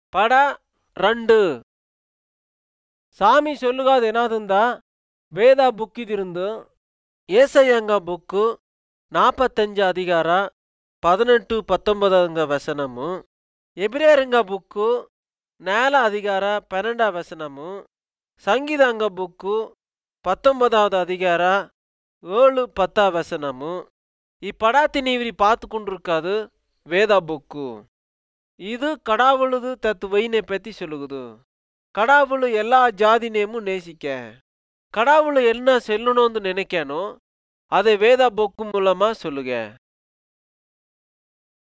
பட ரெண்டு சாமಿ சொல்லுಗಾದ ಏನಾದಂದ ವೇದ ಬುಕ್ಕಿದಿருந்து ஏசையங்க புக்கு நாற்பத்தஞ்சு அதிகார பதினெட்டு பத்தொன்பதாங்க வசனము எபிரேருங்க புக்கு నేల అధికార పన్నెండా వచనము సంగీతంగ బుక్కు பத்தொன்பதாவது அதிகார ஏழு பத்தா வசனமு ఈ படாத்தி நீவிரி பார்த்து கொண்டிருக்காது வேதா புக்கு இது கடாவுளுது தத்து வைனை பற்றி சொல்லுகுது கடாவுಳು எல்லா ஜாதினேமும் நேசிக்க கடவுள் என்ன சொல்லணும்னு நினைக்கானோ அதை வேதா புக்கு மூலமா சொல்லுக